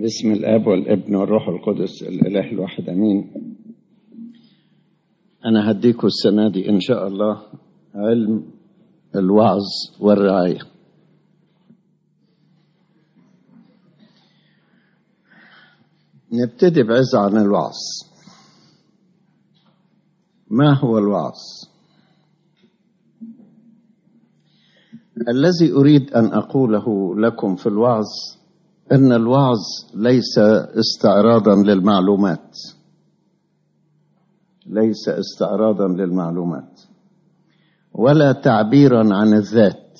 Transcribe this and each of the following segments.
باسم الاب والابن والروح القدس الاله الواحد امين انا هديكم السنه دي ان شاء الله علم الوعظ والرعايه نبتدي بعزة عن الوعظ ما هو الوعظ الذي اريد ان اقوله لكم في الوعظ ان الوعظ ليس استعراضا للمعلومات ليس استعراضا للمعلومات ولا تعبيرا عن الذات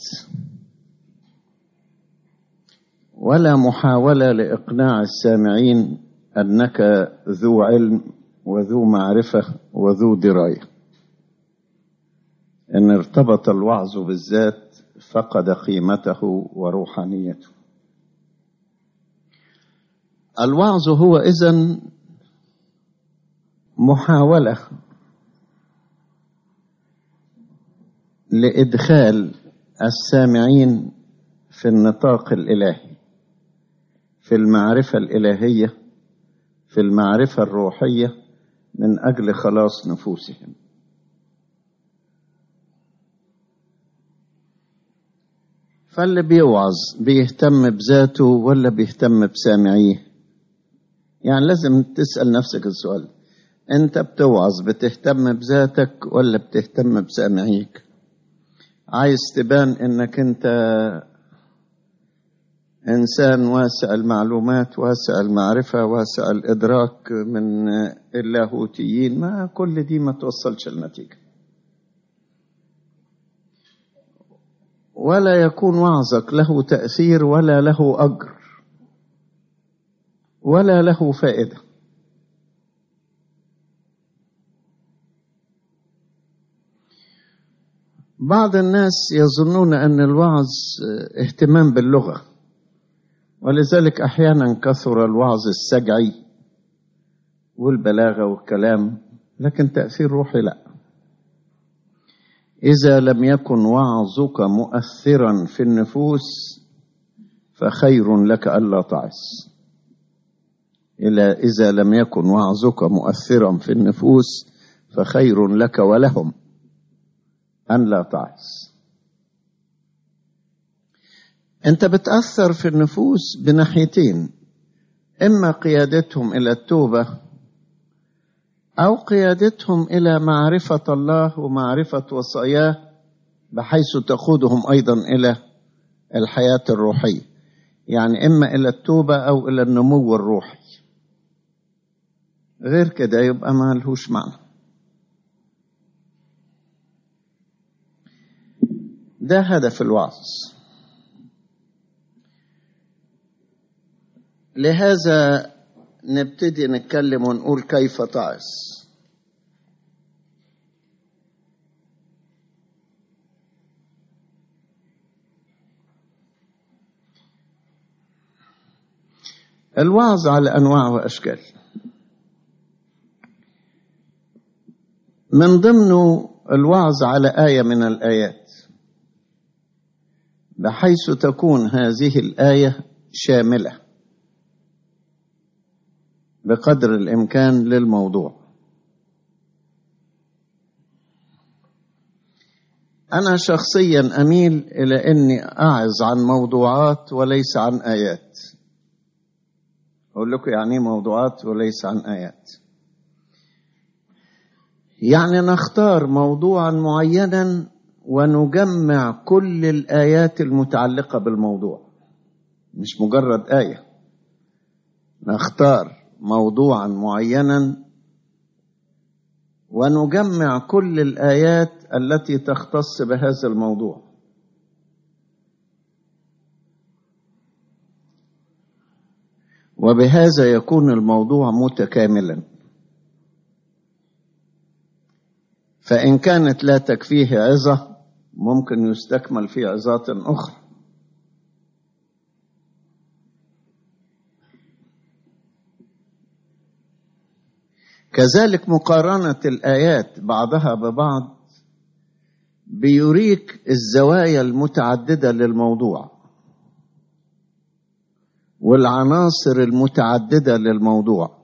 ولا محاوله لاقناع السامعين انك ذو علم وذو معرفه وذو درايه ان ارتبط الوعظ بالذات فقد قيمته وروحانيته الوعظ هو اذن محاوله لادخال السامعين في النطاق الالهي في المعرفه الالهيه في المعرفه الروحيه من اجل خلاص نفوسهم فاللي بيوعظ بيهتم بذاته ولا بيهتم بسامعيه يعني لازم تسأل نفسك السؤال انت بتوعظ بتهتم بذاتك ولا بتهتم بسامعيك عايز تبان انك انت انسان واسع المعلومات واسع المعرفة واسع الادراك من اللاهوتيين ما كل دي ما توصلش النتيجة ولا يكون وعظك له تأثير ولا له أجر ولا له فائدة بعض الناس يظنون أن الوعظ اهتمام باللغة ولذلك أحيانا كثر الوعظ السجعي والبلاغة والكلام لكن تأثير روحي لا إذا لم يكن وعظك مؤثرا في النفوس فخير لك ألا تعص إلا إذا لم يكن وعظك مؤثرا في النفوس فخير لك ولهم أن لا تعص أنت بتأثر في النفوس بناحيتين إما قيادتهم إلى التوبة أو قيادتهم إلى معرفة الله ومعرفة وصاياه بحيث تقودهم أيضا إلى الحياة الروحية يعني إما إلى التوبة أو إلى النمو الروحي غير كده يبقى ما لهوش معنى ده هدف الوعظ لهذا نبتدي نتكلم ونقول كيف تعظ الوعظ على انواع واشكال من ضمنه الوعظ على ايه من الايات بحيث تكون هذه الايه شامله بقدر الامكان للموضوع انا شخصيا اميل الى اني اعظ عن موضوعات وليس عن ايات اقول لكم يعني ايه موضوعات وليس عن ايات يعني نختار موضوعا معينا ونجمع كل الايات المتعلقه بالموضوع مش مجرد ايه نختار موضوعا معينا ونجمع كل الايات التي تختص بهذا الموضوع وبهذا يكون الموضوع متكاملا فان كانت لا تكفيه عظه ممكن يستكمل في عظات اخرى كذلك مقارنة الآيات بعضها ببعض بيريك الزوايا المتعددة للموضوع والعناصر المتعدده للموضوع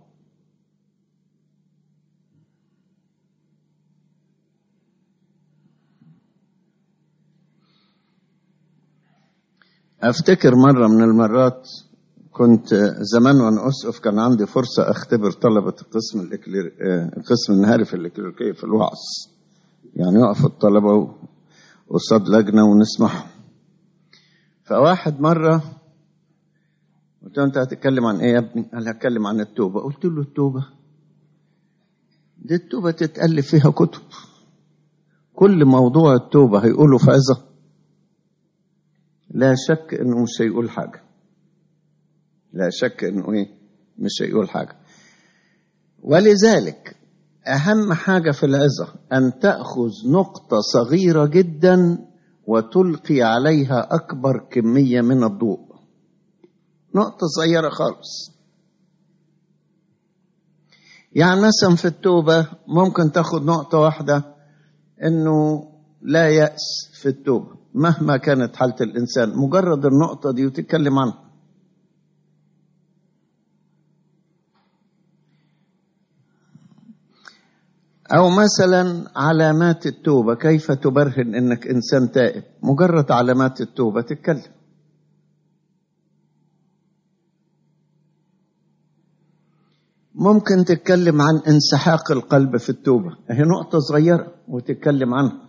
افتكر مره من المرات كنت زمان وانا اسقف كان عندي فرصه اختبر طلبه القسم الإكلير... القسم النهاري في الإكليريكية في الوعظ يعني يقف الطلبه قصاد لجنه ونسمعهم فواحد مره قلت له انت هتتكلم عن ايه يا ابني؟ قال هتكلم عن التوبه قلت له التوبه دي التوبه تتالف فيها كتب كل موضوع التوبه هيقوله في عظه لا شك انه مش هيقول حاجه لا شك انه ايه مش هيقول حاجه ولذلك اهم حاجه في العظه ان تاخذ نقطه صغيره جدا وتلقي عليها اكبر كميه من الضوء نقطه صغيره خالص يعني مثلا في التوبه ممكن تاخد نقطه واحده انه لا ياس في التوبه مهما كانت حالة الإنسان مجرد النقطة دي وتتكلم عنها أو مثلا علامات التوبة كيف تبرهن إنك إنسان تائب مجرد علامات التوبة تتكلم ممكن تتكلم عن انسحاق القلب في التوبة هي نقطة صغيرة وتتكلم عنها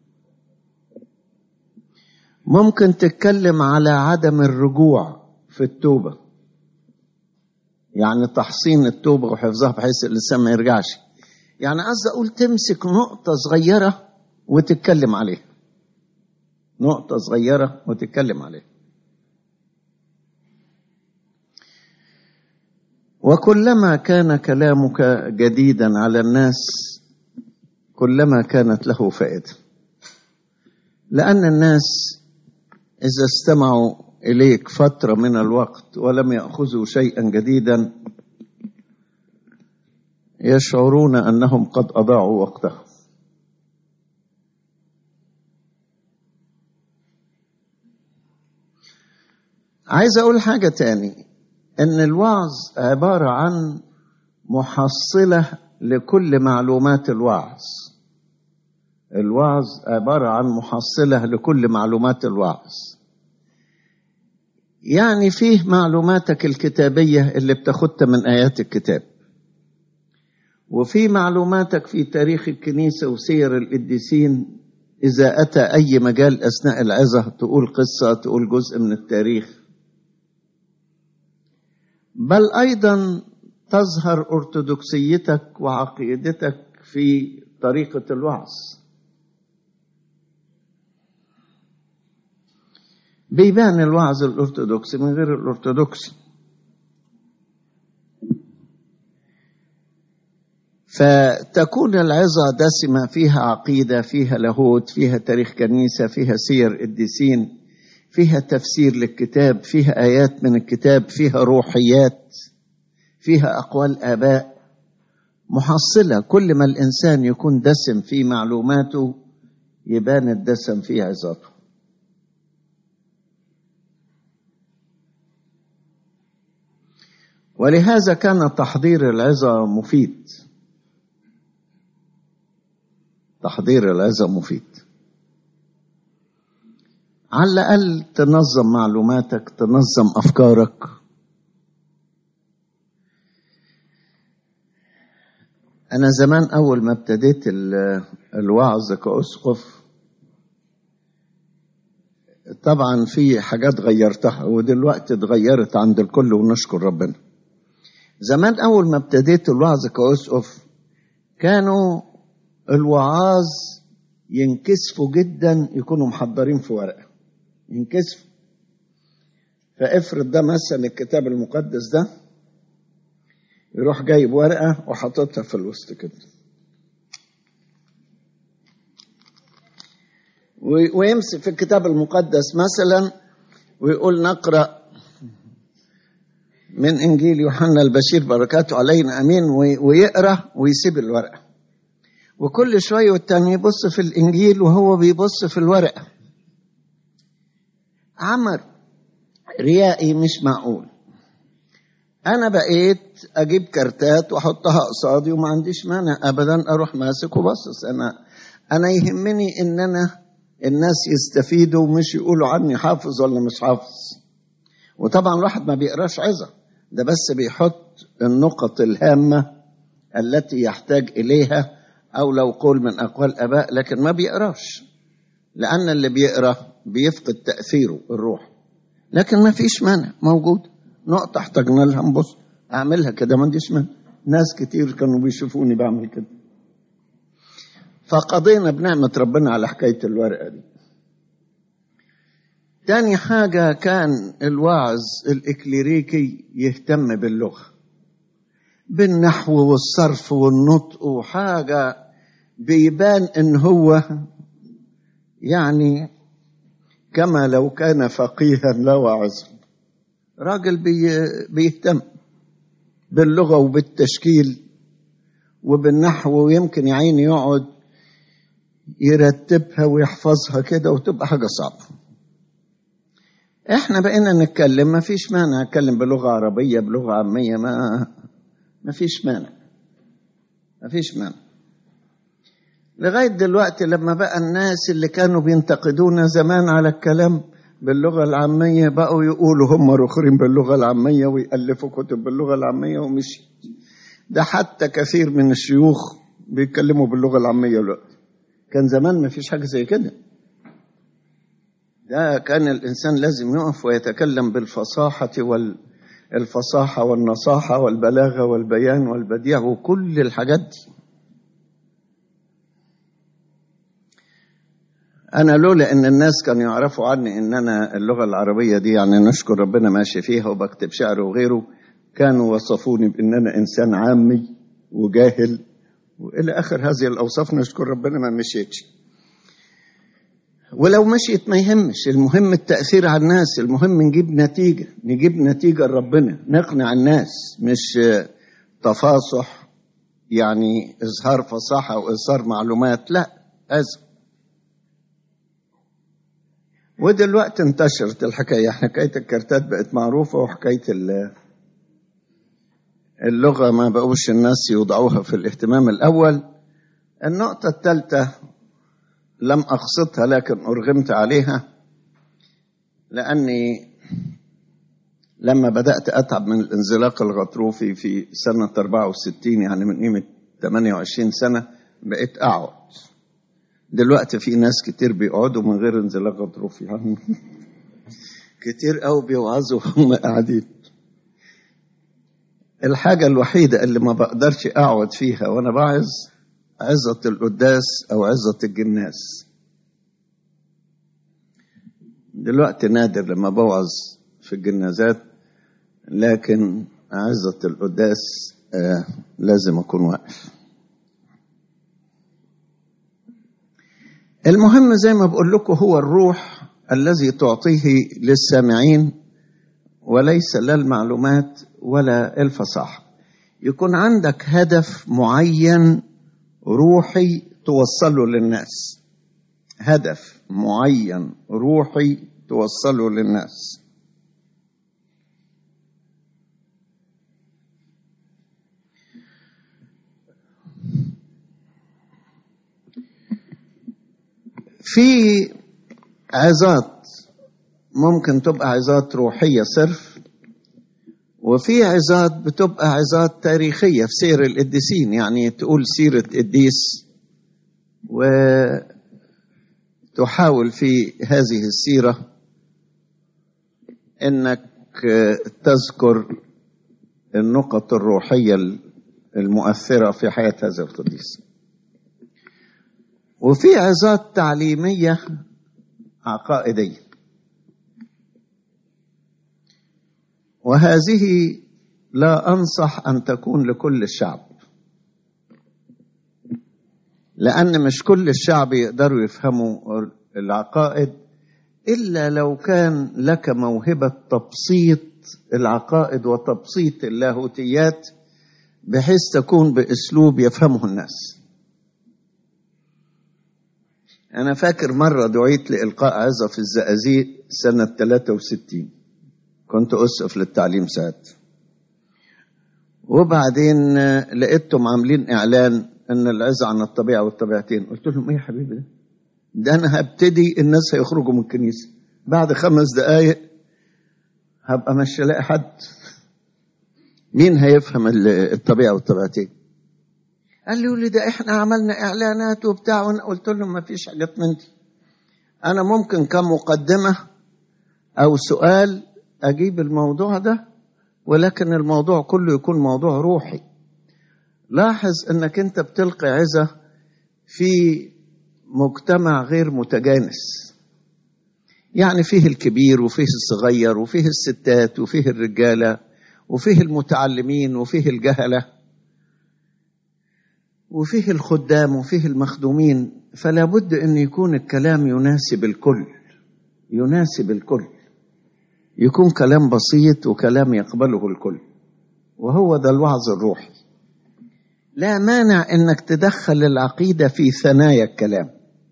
ممكن تتكلم على عدم الرجوع في التوبة يعني تحصين التوبة وحفظها بحيث الإنسان ما يرجعش يعني قصدي أقول تمسك نقطة صغيرة وتتكلم عليها نقطة صغيرة وتتكلم عليها وكلما كان كلامك جديدا على الناس كلما كانت له فائده لان الناس اذا استمعوا اليك فتره من الوقت ولم ياخذوا شيئا جديدا يشعرون انهم قد اضاعوا وقتهم عايز اقول حاجه تاني ان الوعظ عباره عن محصله لكل معلومات الوعظ الوعظ عباره عن محصله لكل معلومات الوعظ يعني فيه معلوماتك الكتابيه اللي بتاخدها من ايات الكتاب وفي معلوماتك في تاريخ الكنيسه وسير القديسين اذا اتى اي مجال اثناء العظه تقول قصه تقول جزء من التاريخ بل ايضا تظهر ارثوذكسيتك وعقيدتك في طريقه الوعظ بيبان الوعظ الارثوذكسي من غير الارثوذكسي فتكون العظة دسمة فيها عقيدة فيها لاهوت فيها تاريخ كنيسة فيها سير قديسين فيها تفسير للكتاب فيها آيات من الكتاب فيها روحيات فيها أقوال آباء محصلة كل ما الإنسان يكون دسم في معلوماته يبان الدسم في عظاته ولهذا كان تحضير العظة مفيد تحضير العظة مفيد على الأقل تنظم معلوماتك تنظم أفكارك أنا زمان أول ما ابتديت الوعظ كأسقف طبعا في حاجات غيرتها ودلوقتي اتغيرت عند الكل ونشكر ربنا زمان أول ما ابتديت الوعظ كأسقف كانوا الوعاظ ينكسفوا جدا يكونوا محضرين في ورقه ينكسفوا فافرض ده مثلا الكتاب المقدس ده يروح جايب ورقه وحاططها في الوسط كده ويمسك في الكتاب المقدس مثلا ويقول نقرا من انجيل يوحنا البشير بركاته علينا امين ويقرا ويسيب الورقه وكل شويه والتاني يبص في الانجيل وهو بيبص في الورقه عمر ريائي مش معقول انا بقيت اجيب كارتات واحطها قصادي وما عنديش مانع ابدا اروح ماسك وبصص انا انا يهمني ان انا الناس يستفيدوا مش يقولوا عني حافظ ولا مش حافظ وطبعا الواحد ما بيقراش عظة ده بس بيحط النقط الهامة التي يحتاج إليها أو لو قول من أقوال أباء لكن ما بيقراش لأن اللي بيقرأ بيفقد تأثيره الروح لكن ما فيش مانع موجود نقطة احتاجنا لها نبص أعملها كده ما عنديش مانع ناس كتير كانوا بيشوفوني بعمل كده فقضينا بنعمة ربنا على حكاية الورقة دي تاني حاجة كان الواعظ الإكليريكي يهتم باللغة بالنحو والصرف والنطق وحاجة بيبان إن هو يعني كما لو كان فقيها لا واعظا راجل بي بيهتم باللغة وبالتشكيل وبالنحو ويمكن يا عيني يقعد يرتبها ويحفظها كده وتبقى حاجة صعبة احنا بقينا نتكلم ما فيش مانع اتكلم بلغة عربية بلغة عامية ما ما فيش مانع ما فيش مانع لغاية دلوقتي لما بقى الناس اللي كانوا بينتقدونا زمان على الكلام باللغة العامية بقوا يقولوا هم رخرين باللغة العامية ويألفوا كتب باللغة العامية ومشي ده حتى كثير من الشيوخ بيتكلموا باللغة العامية دلوقتي كان زمان ما فيش حاجة زي كده ده كان الإنسان لازم يقف ويتكلم بالفصاحة وال الفصاحة والنصاحة والبلاغة والبيان والبديع وكل الحاجات دي أنا لولا إن الناس كانوا يعرفوا عني إن أنا اللغة العربية دي يعني نشكر ربنا ماشي فيها وبكتب شعر وغيره كانوا وصفوني بإن أنا إنسان عامي وجاهل وإلى آخر هذه الأوصاف نشكر ربنا ما مشيتش ولو مشيت ما يهمش المهم التأثير على الناس المهم نجيب نتيجة نجيب نتيجة لربنا نقنع الناس مش تفاصح يعني إظهار فصاحة وإظهار معلومات لا أزم ودلوقتي انتشرت الحكاية حكاية الكارتات بقت معروفة وحكاية اللغة ما بقوش الناس يوضعوها في الاهتمام الأول النقطة الثالثة لم أقصدها لكن أرغمت عليها لأني لما بدأت أتعب من الانزلاق الغضروفي في سنة 64 يعني من قيمة 28 سنة بقيت أقعد دلوقتي في ناس كتير بيقعدوا من غير انزلاق غضروفي يعني كتير قوي بيوعظوا وهم قاعدين الحاجة الوحيدة اللي ما بقدرش أقعد فيها وأنا بعظ عظة القداس أو عظة الجناس دلوقتي نادر لما بوعظ في الجنازات لكن عظة القداس آه لازم أكون واقف المهم زي ما بقول لكم هو الروح الذي تعطيه للسامعين وليس لا المعلومات ولا الفصاحة يكون عندك هدف معين روحي توصله للناس هدف معين روحي توصله للناس في عظات ممكن تبقى عظات روحية صرف وفي عظات بتبقى عظات تاريخية في سير القديسين يعني تقول سيرة قديس وتحاول في هذه السيرة انك تذكر النقط الروحية المؤثرة في حياة هذا القديس وفي عظات تعليمية عقائدية وهذه لا أنصح أن تكون لكل الشعب لأن مش كل الشعب يقدروا يفهموا العقائد إلا لو كان لك موهبة تبسيط العقائد وتبسيط اللاهوتيات بحيث تكون بأسلوب يفهمه الناس أنا فاكر مرة دعيت لإلقاء عظة في الزقازيق سنة 63 كنت أسقف للتعليم ساعات وبعدين لقيتهم عاملين اعلان ان العظه عن الطبيعه والطبيعتين قلت لهم ايه يا حبيبي ده ده انا هبتدي الناس هيخرجوا من الكنيسه بعد خمس دقايق هبقى مش لاقي حد مين هيفهم الطبيعه والطبيعتين قال لي لي ده احنا عملنا اعلانات وبتاع وانا قلت لهم ما فيش حاجات من دي انا ممكن كمقدمه او سؤال اجيب الموضوع ده ولكن الموضوع كله يكون موضوع روحي لاحظ انك انت بتلقي عزة في مجتمع غير متجانس يعني فيه الكبير وفيه الصغير وفيه الستات وفيه الرجالة وفيه المتعلمين وفيه الجهلة وفيه الخدام وفيه المخدومين فلا بد ان يكون الكلام يناسب الكل يناسب الكل يكون كلام بسيط وكلام يقبله الكل وهو ده الوعظ الروحي لا مانع انك تدخل العقيده في ثنايا الكلام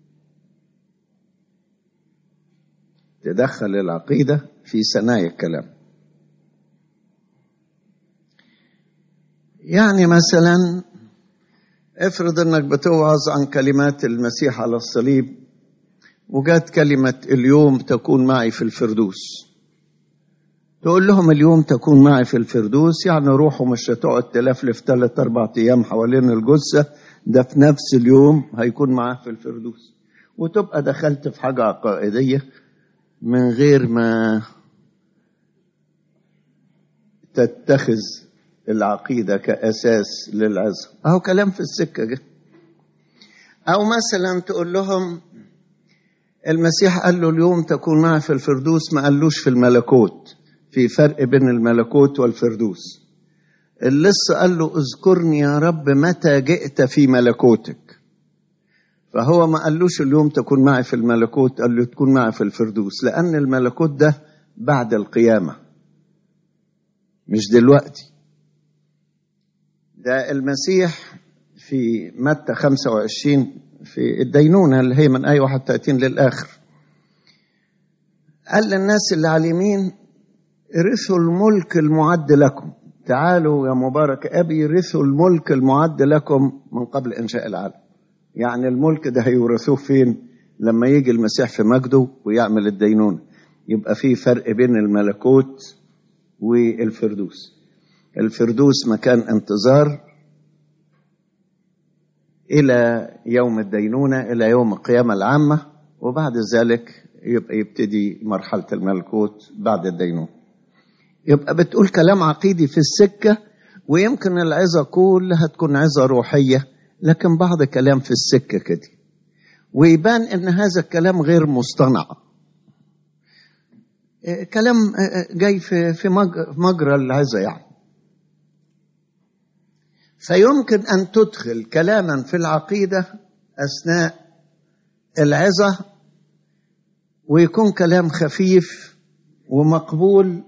تدخل العقيده في ثنايا الكلام يعني مثلا افرض انك بتوعظ عن كلمات المسيح على الصليب وجات كلمه اليوم تكون معي في الفردوس تقول لهم اليوم تكون معي في الفردوس يعني روحوا مش هتقعد تلفلف ثلاث اربع ايام حوالين الجثه ده في نفس اليوم هيكون معاه في الفردوس وتبقى دخلت في حاجه عقائديه من غير ما تتخذ العقيده كاساس للعزم اهو كلام في السكه جه او مثلا تقول لهم المسيح قال له اليوم تكون معي في الفردوس ما قالوش في الملكوت في فرق بين الملكوت والفردوس اللص قال له اذكرني يا رب متى جئت في ملكوتك فهو ما قالوش اليوم تكون معي في الملكوت قال له تكون معي في الفردوس لأن الملكوت ده بعد القيامة مش دلوقتي ده المسيح في متى 25 في الدينونة اللي هي من آية 31 للآخر قال للناس اللي على اليمين ارثوا الملك المعد لكم تعالوا يا مبارك أبي ارثوا الملك المعد لكم من قبل إنشاء العالم يعني الملك ده هيورثوه فين لما يجي المسيح في مجده ويعمل الدينونة يبقى في فرق بين الملكوت والفردوس الفردوس مكان انتظار إلى يوم الدينونة إلى يوم القيامة العامة وبعد ذلك يبقى يبتدي مرحلة الملكوت بعد الدينونة يبقى بتقول كلام عقيدي في السكة ويمكن العظة كلها تكون عظة روحية لكن بعض كلام في السكة كده ويبان ان هذا الكلام غير مصطنع كلام جاي في في مجرى العظة يعني فيمكن ان تدخل كلاما في العقيدة اثناء العظة ويكون كلام خفيف ومقبول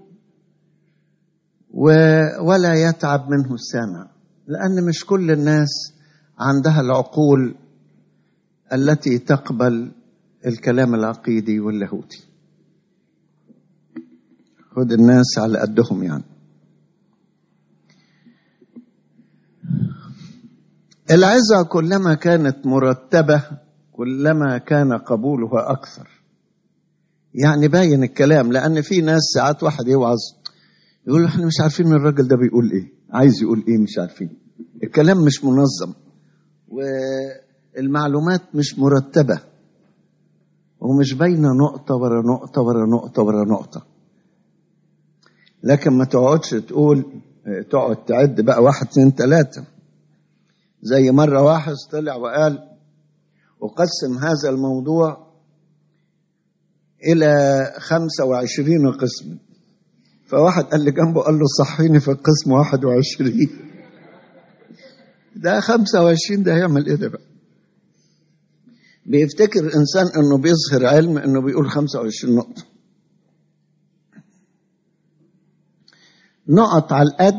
ولا يتعب منه السامع لأن مش كل الناس عندها العقول التي تقبل الكلام العقيدي واللاهوتي خد الناس على قدهم يعني العظة كلما كانت مرتبة كلما كان قبولها أكثر يعني باين الكلام لأن في ناس ساعات واحد يوعظ يقول احنا مش عارفين الراجل ده بيقول ايه عايز يقول ايه مش عارفين الكلام مش منظم والمعلومات مش مرتبة ومش باينة نقطة ورا نقطة ورا نقطة ورا نقطة لكن ما تقعدش تقول تقعد تعد بقى واحد اتنين تلاتة زي مرة واحد طلع وقال أقسم هذا الموضوع إلى خمسة وعشرين قسم فواحد قال لي جنبه قال له صحيني في القسم واحد وعشرين ده خمسة وعشرين ده هيعمل ايه ده بقى بيفتكر الإنسان أنه بيظهر علم أنه بيقول خمسة وعشرين نقطة نقط على القد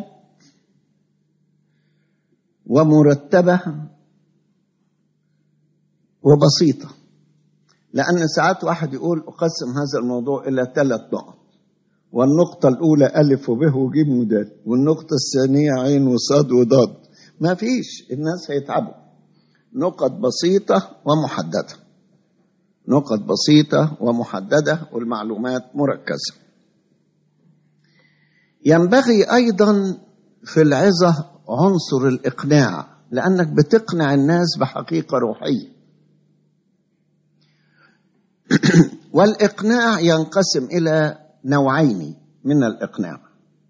ومرتبة وبسيطة لأن ساعات واحد يقول أقسم هذا الموضوع إلى ثلاث نقط والنقطة الأولى ألف وب وجيم ودال والنقطة الثانية عين وصاد وضاد ما فيش الناس هيتعبوا نقط بسيطة ومحددة نقط بسيطة ومحددة والمعلومات مركزة ينبغي أيضا في العظة عنصر الإقناع لأنك بتقنع الناس بحقيقة روحية والإقناع ينقسم إلى نوعين من الإقناع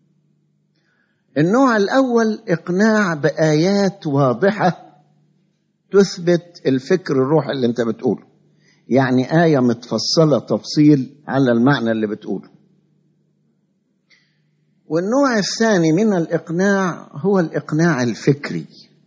النوع الأول إقناع بآيات واضحة تثبت الفكر الروحي اللي أنت بتقوله يعني آية متفصلة تفصيل على المعنى اللي بتقوله والنوع الثاني من الإقناع هو الإقناع الفكري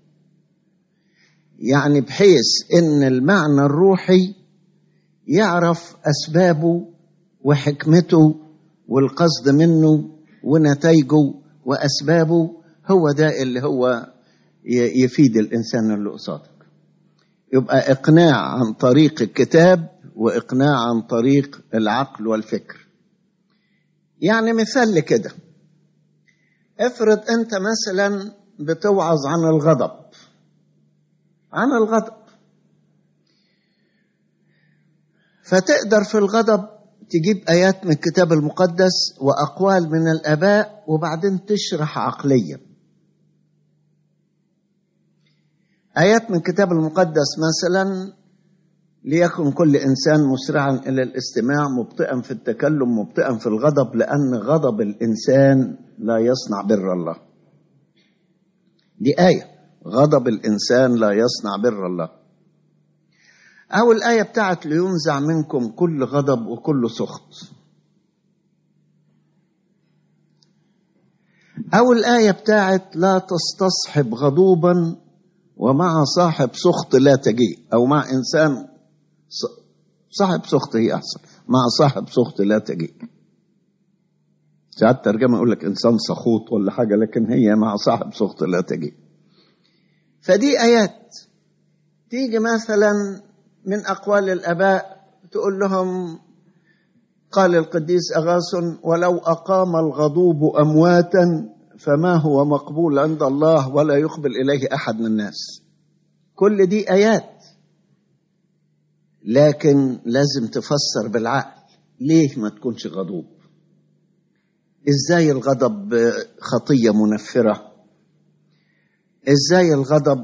يعني بحيث ان المعنى الروحي يعرف اسبابه وحكمته والقصد منه ونتائجه واسبابه هو ده اللي هو يفيد الانسان اللي قصادك يبقى اقناع عن طريق الكتاب واقناع عن طريق العقل والفكر يعني مثال لكده افرض انت مثلا بتوعظ عن الغضب عن الغضب فتقدر في الغضب تجيب ايات من الكتاب المقدس واقوال من الاباء وبعدين تشرح عقليا ايات من الكتاب المقدس مثلا ليكن كل انسان مسرعا الى الاستماع مبطئا في التكلم مبطئا في الغضب لان غضب الانسان لا يصنع بر الله دي ايه غضب الانسان لا يصنع بر الله او الايه بتاعت لينزع منكم كل غضب وكل سخط او الايه بتاعت لا تستصحب غضوبا ومع صاحب سخط لا تجيء او مع انسان صاحب سخط هي احسن مع صاحب سخط لا تجيء ساعات ترجمه يقول لك انسان سخوط ولا حاجه لكن هي مع صاحب سخط لا تجيء فدي ايات تيجي مثلا من اقوال الاباء تقول لهم قال القديس اغاثن ولو اقام الغضوب امواتا فما هو مقبول عند الله ولا يقبل اليه احد من الناس كل دي ايات لكن لازم تفسر بالعقل ليه ما تكونش غضوب ازاي الغضب خطيه منفره ازاي الغضب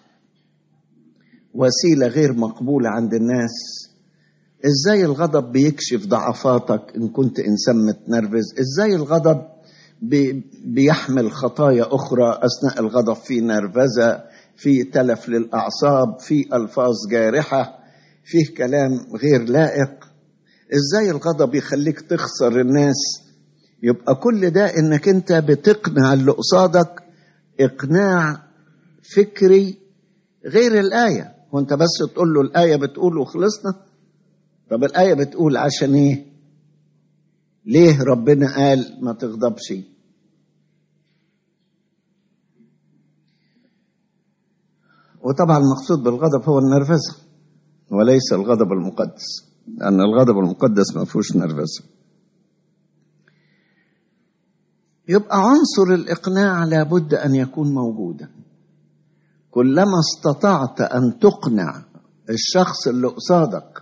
وسيله غير مقبوله عند الناس ازاي الغضب بيكشف ضعفاتك ان كنت انسان متنرفز ازاي الغضب بي بيحمل خطايا اخرى اثناء الغضب في نرفزه في تلف للاعصاب في الفاظ جارحه فيه كلام غير لائق ازاي الغضب يخليك تخسر الناس يبقى كل ده انك انت بتقنع اللي قصادك اقناع فكري غير الايه وانت بس تقول له الايه بتقول وخلصنا طب الايه بتقول عشان ايه ليه ربنا قال ما تغضبش وطبعا المقصود بالغضب هو النرفزه وليس الغضب المقدس لأن الغضب المقدس ما فيهوش نرفزة يبقى عنصر الإقناع لابد أن يكون موجودا كلما استطعت أن تقنع الشخص اللي قصادك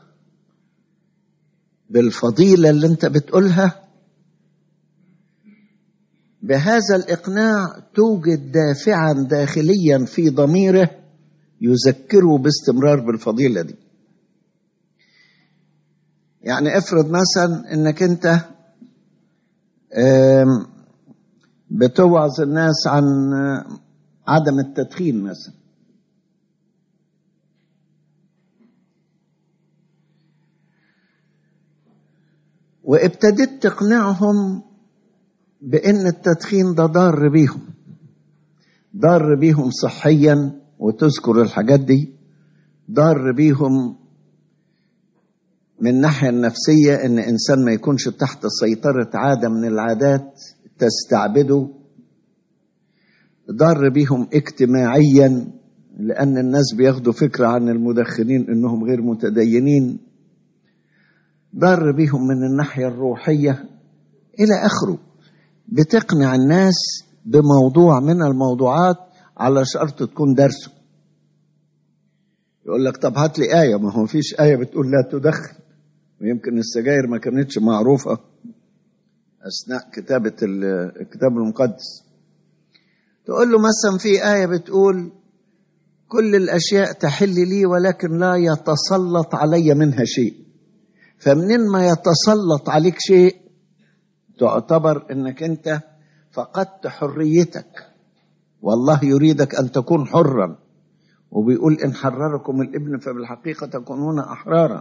بالفضيلة اللي أنت بتقولها بهذا الإقناع توجد دافعا داخليا في ضميره يذكره باستمرار بالفضيلة دي يعني افرض مثلا انك انت بتوعظ الناس عن عدم التدخين مثلا وابتديت تقنعهم بان التدخين ده ضار بيهم ضار بيهم صحيا وتذكر الحاجات دي ضار بيهم من الناحية النفسية إن إنسان ما يكونش تحت سيطرة عادة من العادات تستعبده ضر بيهم اجتماعيا لأن الناس بياخدوا فكرة عن المدخنين إنهم غير متدينين ضر بيهم من الناحية الروحية إلى آخره بتقنع الناس بموضوع من الموضوعات على شرط تكون درسه يقول لك طب هات لي آية ما هو فيش آية بتقول لا تدخن ويمكن السجاير ما كانتش معروفة أثناء كتابة الكتاب المقدس تقول له مثلا في آية بتقول كل الأشياء تحل لي ولكن لا يتسلط علي منها شيء فمنين ما يتسلط عليك شيء تعتبر انك انت فقدت حريتك والله يريدك ان تكون حرا وبيقول ان حرركم الابن فبالحقيقه تكونون احرارا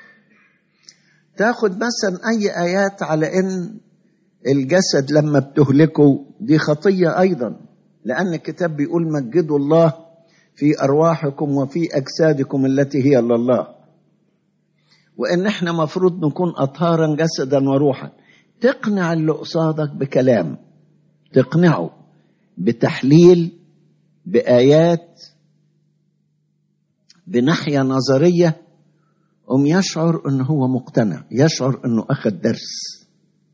تاخد مثلا اي ايات على ان الجسد لما بتهلكه دي خطيه ايضا لان الكتاب بيقول مجدوا الله في ارواحكم وفي اجسادكم التي هي لله وان احنا مفروض نكون اطهارا جسدا وروحا تقنع اللي قصادك بكلام تقنعه بتحليل بايات بناحيه نظريه أم يشعر أنه هو مقتنع يشعر أنه أخذ درس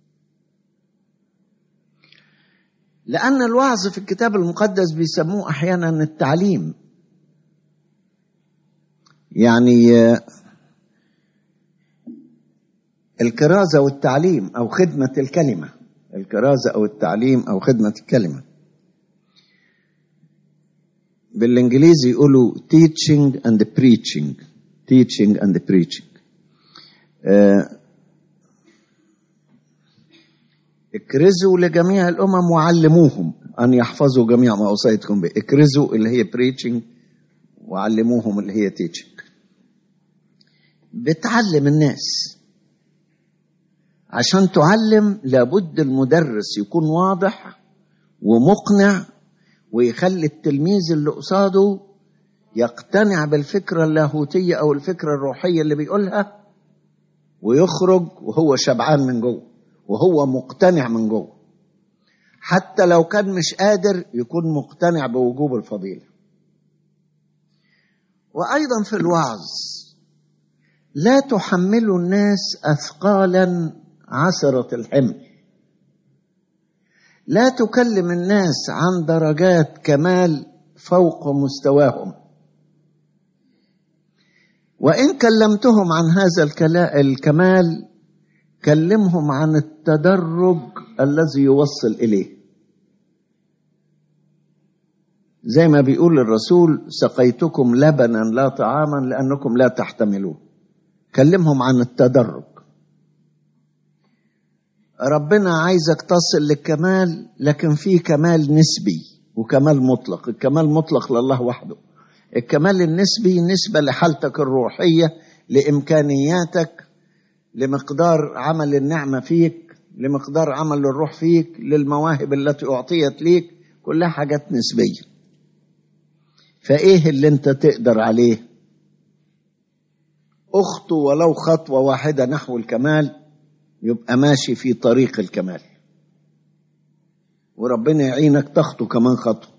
لأن الوعظ في الكتاب المقدس بيسموه أحيانا التعليم يعني الكرازة والتعليم أو خدمة الكلمة الكرازة أو التعليم أو خدمة الكلمة بالإنجليزي يقولوا teaching and preaching teaching and preaching اكرزوا لجميع الامم وعلموهم ان يحفظوا جميع ما اوصيتكم به اكرزوا اللي هي preaching وعلموهم اللي هي teaching بتعلم الناس عشان تعلم لابد المدرس يكون واضح ومقنع ويخلي التلميذ اللي قصاده يقتنع بالفكرة اللاهوتية أو الفكرة الروحية اللي بيقولها ويخرج وهو شبعان من جوه وهو مقتنع من جوه حتى لو كان مش قادر يكون مقتنع بوجوب الفضيلة وأيضا في الوعظ لا تحملوا الناس أثقالا عسرة الحمل لا تكلم الناس عن درجات كمال فوق مستواهم وإن كلمتهم عن هذا الكمال كلمهم عن التدرج الذي يوصل إليه زي ما بيقول الرسول سقيتكم لبنا لا طعاما لأنكم لا تحتملون كلمهم عن التدرج ربنا عايزك تصل للكمال لكن في كمال نسبي وكمال مطلق الكمال مطلق لله وحده الكمال النسبي نسبة لحالتك الروحية لإمكانياتك لمقدار عمل النعمة فيك لمقدار عمل الروح فيك للمواهب التي أعطيت ليك كلها حاجات نسبية فإيه اللي أنت تقدر عليه أخطو ولو خطوة واحدة نحو الكمال يبقى ماشي في طريق الكمال وربنا يعينك تخطو كمان خطوة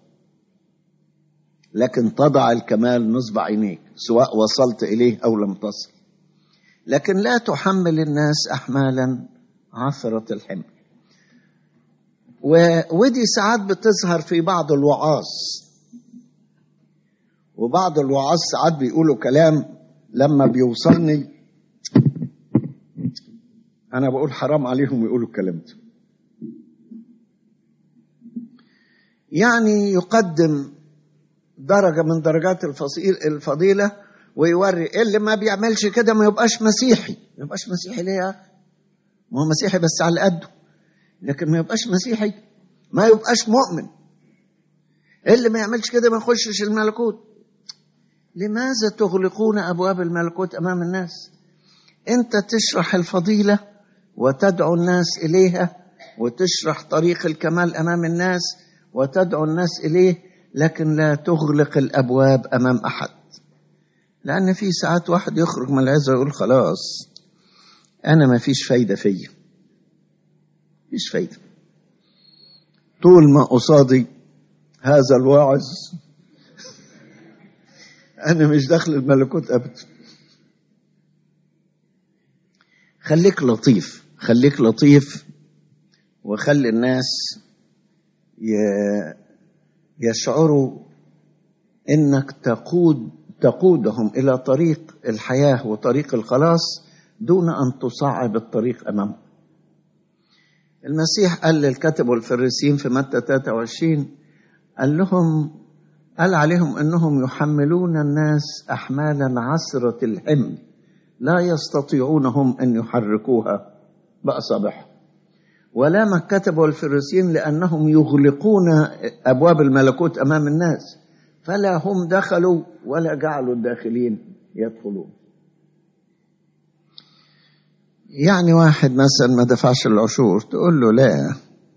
لكن تضع الكمال نصب عينيك سواء وصلت إليه أو لم تصل لكن لا تحمل الناس أحمالا عثرة الحمل و... ودي ساعات بتظهر في بعض الوعاظ وبعض الوعاظ ساعات بيقولوا كلام لما بيوصلني أنا بقول حرام عليهم يقولوا الكلام ده يعني يقدم درجة من درجات الفضيلة ويوري اللي ما بيعملش كده ما يبقاش مسيحي ما يبقاش مسيحي ليه يا أخي ما هو مسيحي بس على قده لكن ما يبقاش مسيحي ما يبقاش مؤمن اللي ما يعملش كده ما يخشش الملكوت لماذا تغلقون أبواب الملكوت أمام الناس أنت تشرح الفضيلة وتدعو الناس إليها وتشرح طريق الكمال أمام الناس وتدعو الناس إليه لكن لا تغلق الأبواب أمام أحد لأن في ساعات واحد يخرج من العزة ويقول خلاص أنا ما فيش فايدة فيا فيش فايدة طول ما قصادي هذا الواعظ أنا مش داخل الملكوت أبدا خليك لطيف خليك لطيف وخلي الناس يشعروا انك تقود تقودهم الى طريق الحياه وطريق الخلاص دون ان تصعب الطريق امامهم. المسيح قال للكتب والفريسيين في متى 23 قال لهم قال عليهم انهم يحملون الناس احمالا عسره الحمل لا يستطيعونهم ان يحركوها باصابعهم ولام الكتب والفريسيين لانهم يغلقون ابواب الملكوت امام الناس فلا هم دخلوا ولا جعلوا الداخلين يدخلون يعني واحد مثلا ما دفعش العشور تقول له لا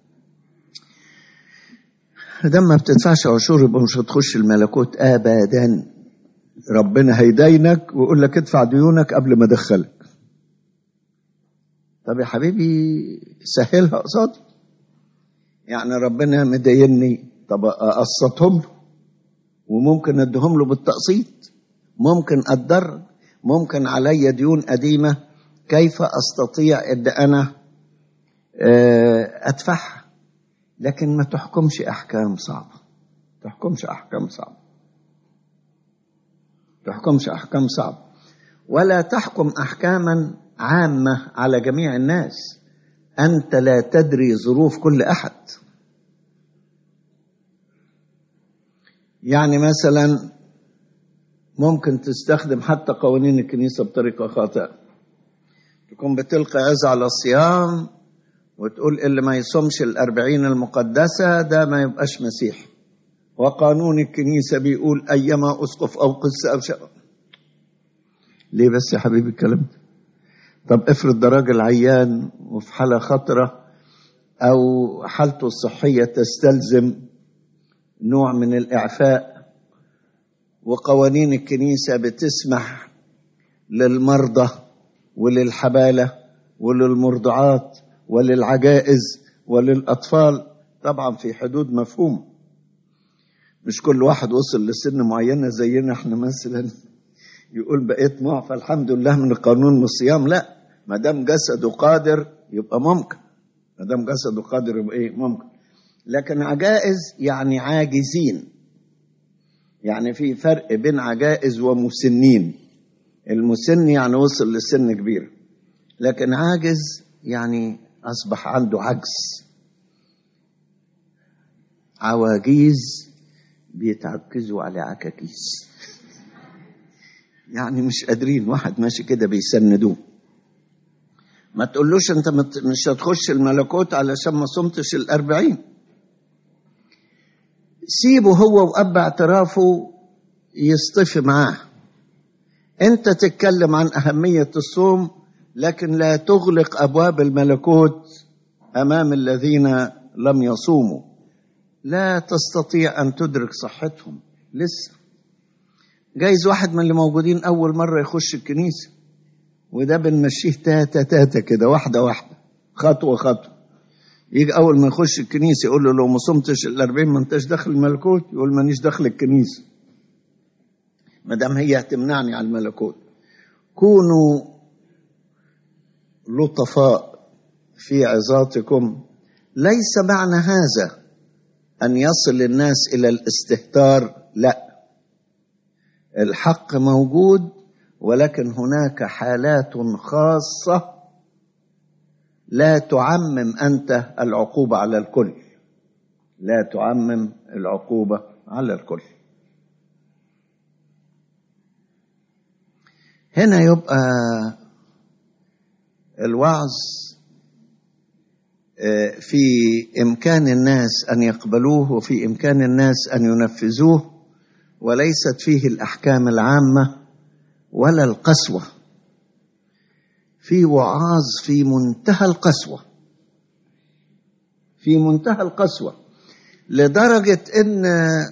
ده ما بتدفعش عشور يبقى مش هتخش الملكوت ابدا ربنا هيدينك ويقول لك ادفع ديونك قبل ما ادخلك طب يا حبيبي سهلها قصادي يعني ربنا مديني طب اقسطهم له وممكن ادهم له بالتقسيط ممكن اتدرج ممكن علي ديون قديمه كيف استطيع ان انا ادفعها لكن ما تحكمش احكام صعبه تحكمش احكام صعبه تحكمش احكام صعبه ولا تحكم احكاما عامه على جميع الناس انت لا تدري ظروف كل احد يعني مثلا ممكن تستخدم حتى قوانين الكنيسه بطريقه خاطئه تكون بتلقي عزة على الصيام وتقول اللي ما يصومش الأربعين المقدسة ده ما يبقاش مسيح وقانون الكنيسة بيقول أيما أسقف أو قس أو شاء ليه بس يا حبيبي الكلام ده طب افرض ده راجل عيان وفي حالة خطرة أو حالته الصحية تستلزم نوع من الإعفاء وقوانين الكنيسة بتسمح للمرضى وللحبالة وللمرضعات وللعجائز وللأطفال طبعا في حدود مفهوم مش كل واحد وصل لسن معينة زينا احنا مثلا يقول بقيت معفى الحمد لله من القانون من الصيام لا ما دام جسده قادر يبقى ممكن ما دام جسده قادر يبقى ايه ممكن لكن عجائز يعني عاجزين يعني في فرق بين عجائز ومسنين المسن يعني وصل لسن كبير لكن عاجز يعني اصبح عنده عجز عواجيز بيتعكزوا على عكاكيس يعني مش قادرين واحد ماشي كده بيسندوه ما تقولوش انت مش هتخش الملكوت علشان ما صمتش الأربعين سيبه هو وأب اعترافه يصطفي معاه انت تتكلم عن أهمية الصوم لكن لا تغلق أبواب الملكوت أمام الذين لم يصوموا لا تستطيع أن تدرك صحتهم لسه جايز واحد من اللي موجودين أول مرة يخش الكنيسة وده بنمشيه تاتا تاتا كده واحدة واحدة خطوة خطوة يجي أول ما يخش الكنيسة يقول له لو ما صمتش الأربعين ما انتش داخل الملكوت يقول مانيش داخل الكنيسة ما دام هي هتمنعني على الملكوت كونوا لطفاء في عظاتكم ليس معنى هذا أن يصل الناس إلى الاستهتار لا الحق موجود ولكن هناك حالات خاصة لا تعمم أنت العقوبة على الكل لا تعمم العقوبة على الكل هنا يبقى الوعظ في إمكان الناس أن يقبلوه وفي إمكان الناس أن ينفذوه وليست فيه الأحكام العامة ولا القسوة في وعاظ في منتهى القسوة في منتهى القسوة لدرجة إن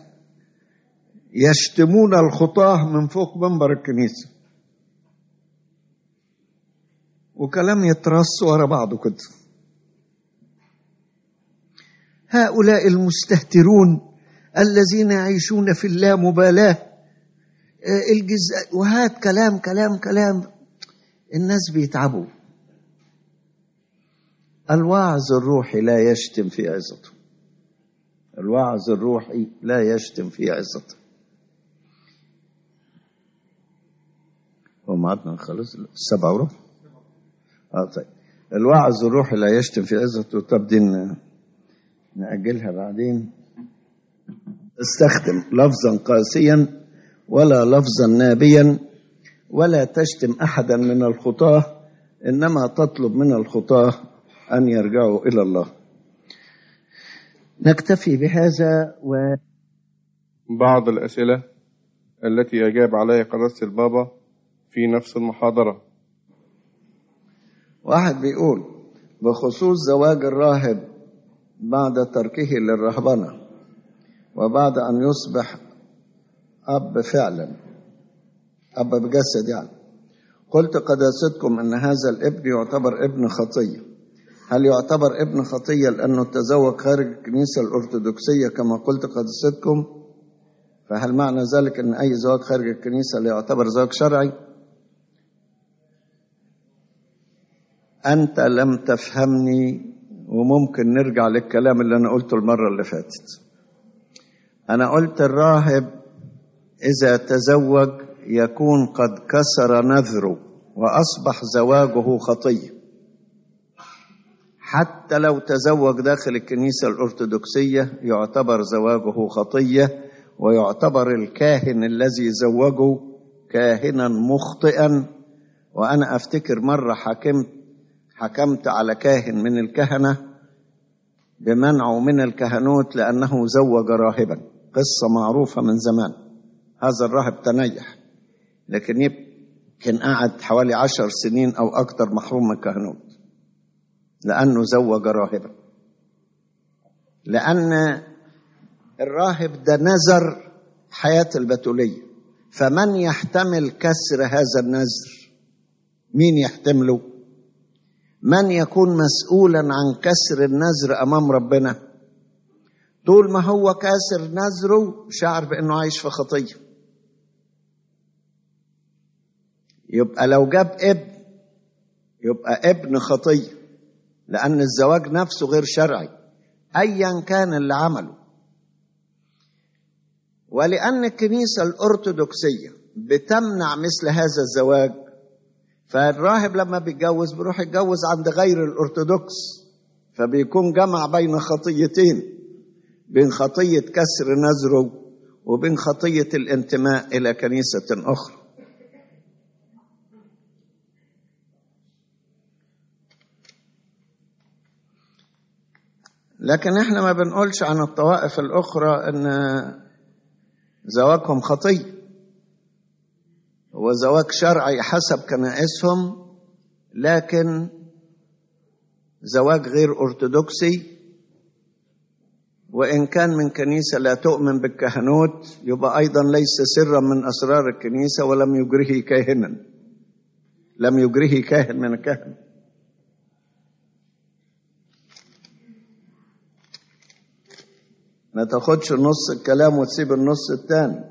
يشتمون الخطاة من فوق منبر الكنيسة وكلام يترص ورا بعضه كده هؤلاء المستهترون الذين يعيشون في اللامبالاه الجزء وهات كلام كلام كلام الناس بيتعبوا الوعظ الروحي لا يشتم في عظته الوعظ الروحي لا يشتم في عظته هو معادنا خلص السبعة وربع اه طيب الوعظ الروحي لا يشتم في عظته طب دي نأجلها بعدين استخدم لفظا قاسيا ولا لفظا نابيا ولا تشتم احدا من الخطاه انما تطلب من الخطاه ان يرجعوا الى الله نكتفي بهذا و بعض الأسئلة التي أجاب عليها قداسة البابا في نفس المحاضرة واحد بيقول بخصوص زواج الراهب بعد تركه للرهبنة وبعد أن يصبح أب فعلا أب بجسد يعني قلت قداستكم أن هذا الابن يعتبر ابن خطية هل يعتبر ابن خطية لأنه تزوج خارج الكنيسة الأرثوذكسية كما قلت قداستكم فهل معنى ذلك أن أي زواج خارج الكنيسة لا يعتبر زواج شرعي أنت لم تفهمني وممكن نرجع للكلام اللي أنا قلته المرة اللي فاتت أنا قلت الراهب إذا تزوج يكون قد كسر نذره وأصبح زواجه خطية حتى لو تزوج داخل الكنيسة الأرثوذكسية يعتبر زواجه خطية ويعتبر الكاهن الذي زوجه كاهنا مخطئا وأنا أفتكر مرة حكمت حكمت على كاهن من الكهنة بمنعه من الكهنوت لأنه زوج راهبا قصة معروفة من زمان هذا الراهب تنيح لكن يمكن قعد حوالي عشر سنين أو أكثر محروم من الكهنوت لأنه زوج راهبا لأن الراهب ده نذر حياة البتولية فمن يحتمل كسر هذا النذر مين يحتمله من يكون مسؤولا عن كسر النذر أمام ربنا طول ما هو كاسر نذره شعر بأنه عايش في خطية يبقى لو جاب ابن يبقى ابن خطيه لأن الزواج نفسه غير شرعي أيا كان اللي عمله ولأن الكنيسة الأرثوذكسية بتمنع مثل هذا الزواج فالراهب لما بيتجوز بيروح يتجوز عند غير الأرثوذكس فبيكون جمع بين خطيتين بين خطية كسر نذره وبين خطية الانتماء إلى كنيسة أخرى لكن احنا ما بنقولش عن الطوائف الاخرى ان زواجهم خطيه هو زواج شرعي حسب كنائسهم لكن زواج غير ارثوذكسي وان كان من كنيسه لا تؤمن بالكهنوت يبقى ايضا ليس سرا من اسرار الكنيسه ولم يجره كاهنا لم يجره كاهن من الكهنه ما تاخدش نص الكلام وتسيب النص التاني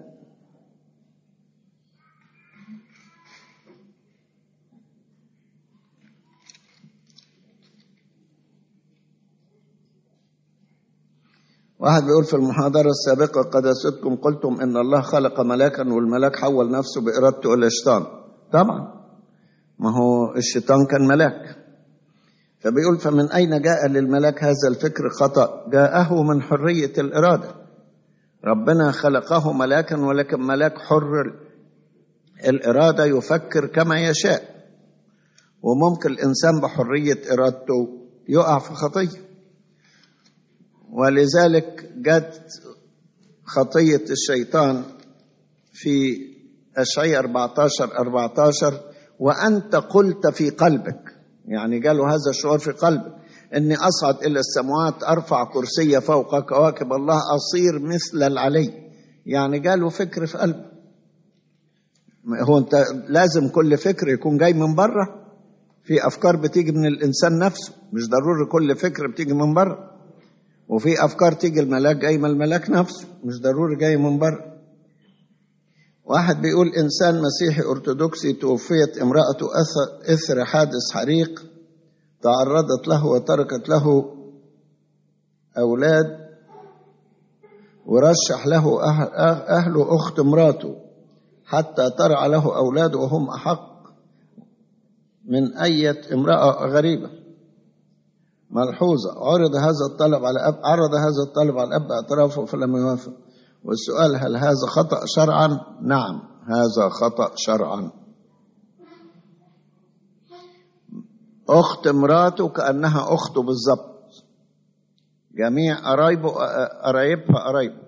واحد بيقول في المحاضرة السابقة قداستكم قلتم إن الله خلق ملاكا والملاك حول نفسه بإرادته إلى الشيطان طبعا ما هو الشيطان كان ملاك فبيقول فمن أين جاء للملاك هذا الفكر خطأ جاءه من حرية الإرادة ربنا خلقه ملاكا ولكن ملاك حر الإرادة يفكر كما يشاء وممكن الإنسان بحرية إرادته يقع في خطية ولذلك جت خطية الشيطان في أشعية 14 14 وأنت قلت في قلبك يعني قالوا هذا الشعور في قلبك اني اصعد الى السماوات ارفع كرسي فوق كواكب الله اصير مثل العلي يعني قالوا فكر في قلبه هو انت لازم كل فكر يكون جاي من بره في افكار بتيجي من الانسان نفسه مش ضروري كل فكر بتيجي من بره وفي افكار تيجي الملاك جاي من الملاك نفسه مش ضروري جاي من بره واحد بيقول إنسان مسيحي أرثوذكسي توفيت امرأته أثر حادث حريق تعرضت له وتركت له أولاد ورشح له أهل أهله أخت مراته حتى ترعى له أولاد وهم أحق من أية امرأة غريبة ملحوظة عرض هذا الطلب على أب عرض هذا الطلب على الأب اعترافه فلم يوافق والسؤال هل هذا خطأ شرعا؟ نعم هذا خطأ شرعا أخت مراته كأنها أخته بالضبط جميع قرايبه قرايبها قرايبه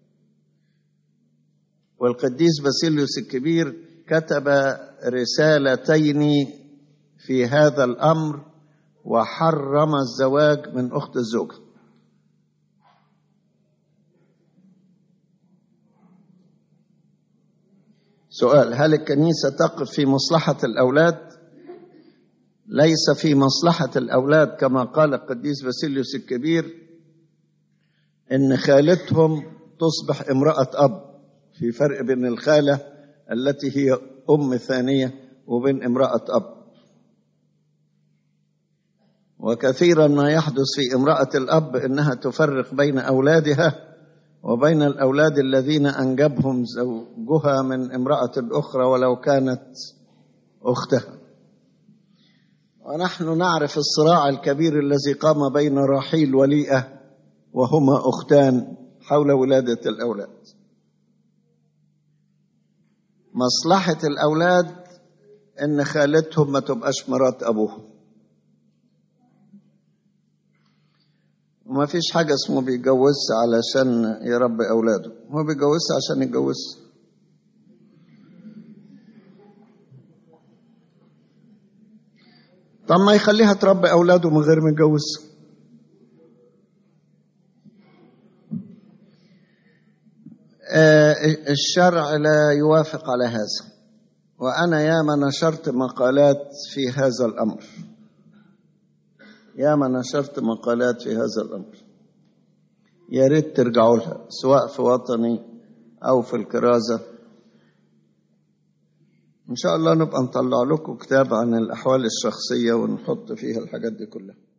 والقديس باسيليوس الكبير كتب رسالتين في هذا الأمر وحرم الزواج من أخت الزوجة سؤال هل الكنيسة تقف في مصلحة الأولاد ليس في مصلحة الأولاد كما قال القديس باسيليوس الكبير إن خالتهم تصبح امرأة أب في فرق بين الخالة التي هي أم ثانية وبين امرأة أب وكثيرا ما يحدث في امرأة الأب إنها تفرق بين أولادها وبين الأولاد الذين أنجبهم زوجها من امرأة أخرى ولو كانت أختها ونحن نعرف الصراع الكبير الذي قام بين راحيل وليئة وهما أختان حول ولادة الأولاد مصلحة الأولاد إن خالتهم ما تبقاش مرات أبوهم وما فيش حاجة اسمه بيجوزها علشان يربي أولاده هو بيجوزها عشان يتجوزها طب ما يخليها تربي أولاده من غير ما يتجوزها آه الشرع لا يوافق على هذا وأنا ياما نشرت مقالات في هذا الأمر ياما نشرت مقالات في هذا الأمر يا ريت ترجعوا لها سواء في وطني أو في الكرازة إن شاء الله نبقى نطلع لكم كتاب عن الأحوال الشخصية ونحط فيها الحاجات دي كلها